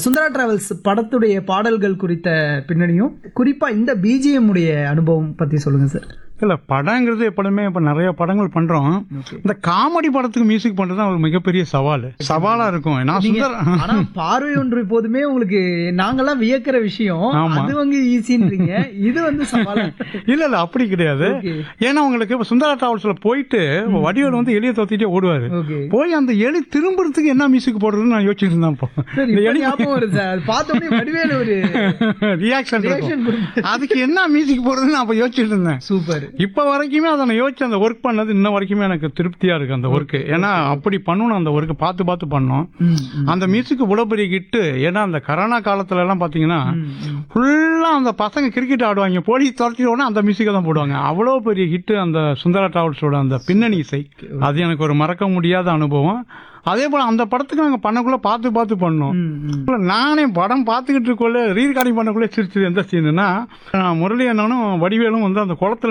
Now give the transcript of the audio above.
Sundara travels படத்துடைய பாடல்கள் குறித்த பின்னணியும் குறிப்பா இந்த பிஜிஎம் உடைய அனுபவம் பத்தி சொல்லுங்க சார் இல்ல படங்கிறது எப்பவுமே இப்ப நிறைய படங்கள் பண்றோம் Okay. இந்த காமெடி படத்துக்கு மியூசிக் பண்றது தான் ஒரு மிகப்பெரிய சவால் சவாலா இருக்கும் நான் நீங்க- சுந்தர் ஆனா பார்வை ஒன்று எப்போதுமே உங்களுக்கு நாங்கெல்லாம் வியக்கிற விஷயம் ஆமா. அது வந்து ஈஸின்றீங்க இது வந்து சவாலா இல்ல இல்ல அப்படி கிடையாது Okay. ஏன்னா உங்களுக்கு இப்ப சுந்தரா டிராவல்ஸ்ல போயிட்டு வடிவேல் வந்து எலியை தொத்திட்டே ஓடுவாரு ஓகே போய் அந்த எலி திரும்புறதுக்கு என்ன மியூசிக் போடுறதுன்னு நான் யோசிச்சுட்டு இருந்தேன் இப்போ சரி இந்த இப்ப எலி ஞாபகம் வருது சார் அது பார்த்த உடனே வடிவேலு ஒரு ரியாக்ஷன் reaction கொடுப்பாரு. அதுக்கு என்ன மியூசிக் போடுறதுன்னு நான் அப்ப யோசிச்சுட்டு இருந்தேன் சூப்பர் இப்ப வரைக்குமே அதை நான் யோசிச்சு அந்த ஒர்க் பண்ணது இன்ன வரைக்குமே எனக்கு திருப்தியா இருக்கு அந்த ஒர்க் ஏன்னா அப்படி பண்ணணும் அந்த ஒர்க் பார்த்து பார்த்து பண்ணோம் அந்த மியூசிக் இவ்வளவு பெரிய கிட்டு ஏன்னா அந்த கரோனா காலத்துல எல்லாம் பாத்தீங்கன்னா ஃபுல்லா அந்த பசங்க கிரிக்கெட் ஆடுவாங்க போலீஸ் துரத்தி உடனே அந்த மியூசிக்கை தான் போடுவாங்க அவ்வளவு பெரிய ஹிட் அந்த சுந்தரா டிராவல்ஸோட அந்த பின்னணி இசை அது எனக்கு ஒரு மறக்க முடியாத அனுபவம் அதே போல அந்த படத்துக்கு நாங்க பண்ணக்குள்ள பார்த்து பார்த்து பண்ணோம் இல்ல, நானே படம் பார்த்துக்கிட்டு இருக்கோள்ள ரீ ரெக்கார்டிங் பண்ணக்குள்ளே சிரிச்சது எந்த சீனுன்னா முரளி அண்ணனும் வடிவேலும் வந்து அந்த குளத்துல